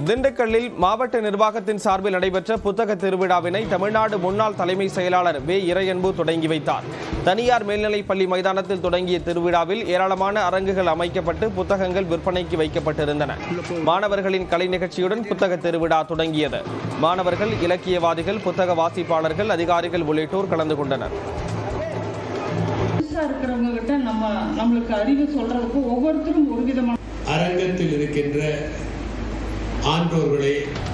திண்டுக்கல்லில் மாவட்ட நிர்வாகத்தின் சார்பில் நடைபெற்ற புத்தக திருவிழாவினை தமிழ்நாடு முன்னாள் தலைமை செயலாளர் வே இறையன்பு தொடங்கி வைத்தார் தனியார் மேல்நிலைப் பள்ளி மைதானத்தில் தொடங்கிய திருவிழாவில் ஏராளமான அரங்குகள் அமைக்கப்பட்டு புத்தகங்கள் விற்பனைக்கு வைக்கப்பட்டிருந்தன மாணவர்களின் கலை நிகழ்ச்சியுடன் புத்தக திருவிழா தொடங்கியது மாணவர்கள் இலக்கியவாதிகள் புத்தக வாசிப்பாளர்கள் அதிகாரிகள் உள்ளிட்டோர் கலந்து கொண்டனர் புதுசா இருக்கிறவங்க கிட்ட நம்ம நம்மளுக்கு அறிவு சொல்றதுக்கு ஒவ்வொருத்தரும் ஒரு விதமான அரங்கத்தில் இருக்கின்ற ஆன்றோர்களே